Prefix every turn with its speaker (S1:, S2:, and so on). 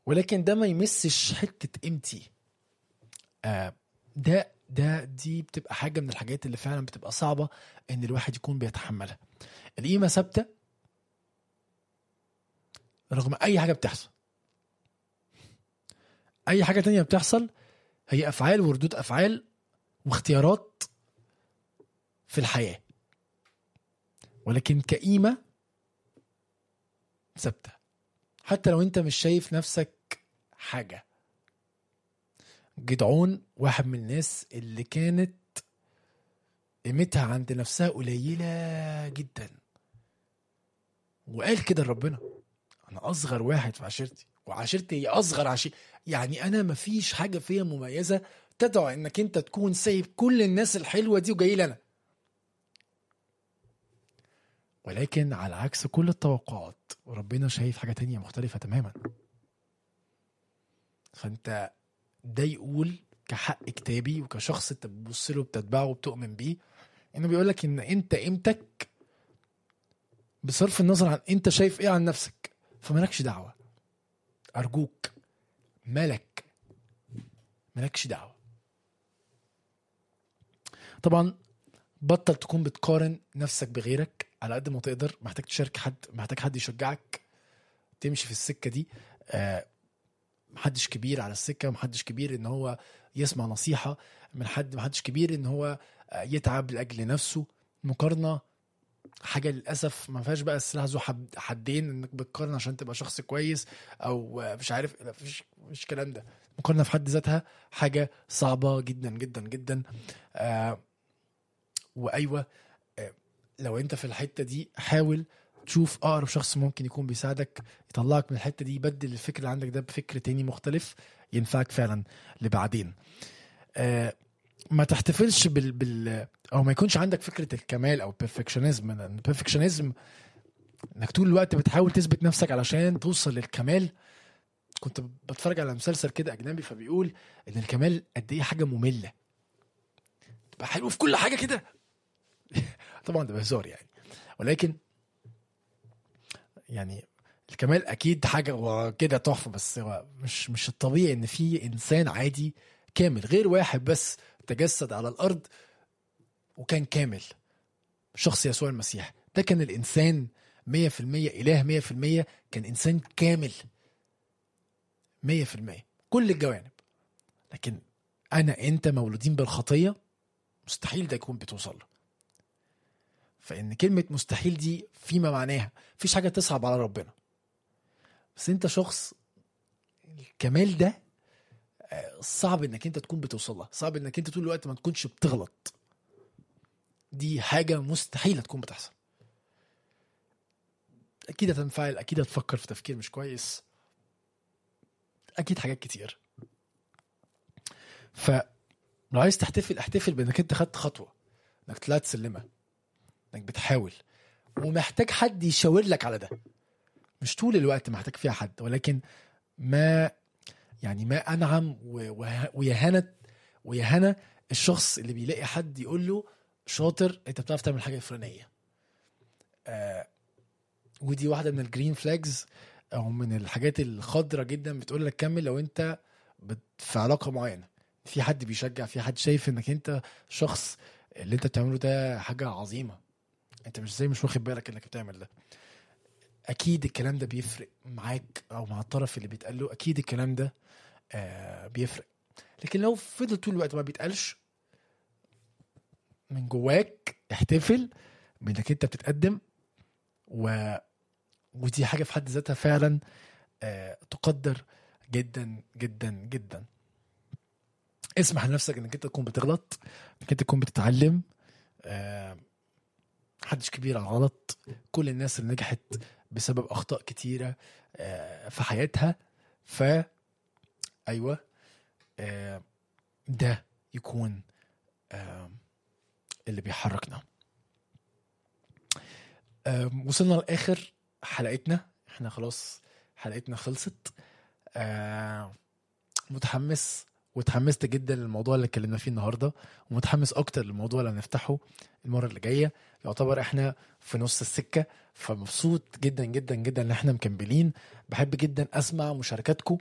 S1: ولكن ده ما يمسش حته قيمتي آه ده ده دي بتبقى حاجه من الحاجات اللي فعلا بتبقى صعبه ان الواحد يكون بيتحملها القيمه ثابته رغم اي حاجه بتحصل اي حاجه تانية بتحصل هي افعال وردود افعال واختيارات في الحياه ولكن كقيمه ثابته حتى لو انت مش شايف نفسك حاجه جدعون واحد من الناس اللي كانت قيمتها عند نفسها قليله جدا وقال كده لربنا انا اصغر واحد في عشيرتي وعشيرتي هي اصغر عشيرة يعني انا مفيش حاجه فيها مميزه تدعو انك انت تكون سايب كل الناس الحلوه دي وجاي لي انا ولكن على عكس كل التوقعات ربنا شايف حاجه تانية مختلفه تماما فانت ده يقول كحق كتابي وكشخص انت بتبص له بتتبعه وبتؤمن بيه انه بيقول لك ان انت قيمتك بصرف النظر عن انت شايف ايه عن نفسك فمالكش دعوه ارجوك مالك مالكش دعوه طبعا بطل تكون بتقارن نفسك بغيرك على قد ما تقدر محتاج تشارك حد محتاج حد يشجعك تمشي في السكه دي آه محدش كبير على السكه محدش كبير ان هو يسمع نصيحه من حد محدش كبير ان هو آه، يتعب لاجل نفسه مقارنه حاجه للاسف ما فيهاش بقى السلاح ذو حد- حدين انك بتقارن عشان تبقى شخص كويس او آه، مش عارف لا، مفيش مش الكلام ده المقارنه في حد ذاتها حاجه صعبه جدا جدا جدا آه وايوه آه لو انت في الحته دي حاول تشوف اقرب شخص ممكن يكون بيساعدك يطلعك من الحته دي يبدل الفكر اللي عندك ده بفكر تاني مختلف ينفعك فعلا لبعدين آه ما تحتفلش بال, بال او ما يكونش عندك فكره الكمال او البرفكشنزم البرفكشنزم انك طول الوقت بتحاول تثبت نفسك علشان توصل للكمال كنت بتفرج على مسلسل كده اجنبي فبيقول ان الكمال قد ايه حاجه ممله تبقى حلو في كل حاجه كده طبعا ده بهزار يعني ولكن يعني الكمال اكيد حاجه وكده تحفه بس هو مش مش الطبيعي ان في انسان عادي كامل غير واحد بس تجسد على الارض وكان كامل شخص يسوع المسيح ده كان الانسان 100% اله 100% كان انسان كامل 100% كل الجوانب لكن انا انت مولودين بالخطيه مستحيل ده يكون بتوصل له فان كلمه مستحيل دي فيما معناها مفيش حاجه تصعب على ربنا بس انت شخص الكمال ده آه، صعب انك انت تكون بتوصل لها صعب انك انت طول الوقت ما تكونش بتغلط دي حاجه مستحيله تكون بتحصل اكيد هتنفعل اكيد هتفكر في تفكير مش كويس اكيد حاجات كتير فلو عايز تحتفل احتفل بانك انت خدت خطوه انك طلعت سلمه انك بتحاول ومحتاج حد يشاور لك على ده مش طول الوقت محتاج فيها حد ولكن ما يعني ما انعم و- وه- ويا هنا ويا هنا الشخص اللي بيلاقي حد يقول له شاطر انت بتعرف تعمل حاجه فلانيه آه ودي واحده من الجرين فلاجز او من الحاجات الخضرة جدا بتقول لك كمل لو انت بت- في علاقه معينه في حد بيشجع في حد شايف انك انت شخص اللي انت بتعمله ده حاجه عظيمه انت مش زي مش واخد بالك انك بتعمل ده اكيد الكلام ده بيفرق معاك او مع الطرف اللي بيتقال له اكيد الكلام ده آه بيفرق لكن لو فضل طول الوقت ما بيتقالش من جواك احتفل بانك انت بتتقدم و ودي حاجه في حد ذاتها فعلا آه تقدر جدا جدا جدا اسمح لنفسك انك انت تكون بتغلط انك انت تكون بتتعلم آه محدش كبير على غلط كل الناس اللي نجحت بسبب اخطاء كتيره آه في حياتها ف ايوه آه ده يكون آه اللي بيحركنا آه وصلنا لاخر حلقتنا احنا خلاص حلقتنا خلصت آه متحمس وتحمست جدا للموضوع اللي اتكلمنا فيه النهارده ومتحمس اكتر للموضوع اللي هنفتحه المره اللي جايه يعتبر احنا في نص السكه فمبسوط جدا جدا جدا ان احنا مكملين بحب جدا اسمع مشاركاتكم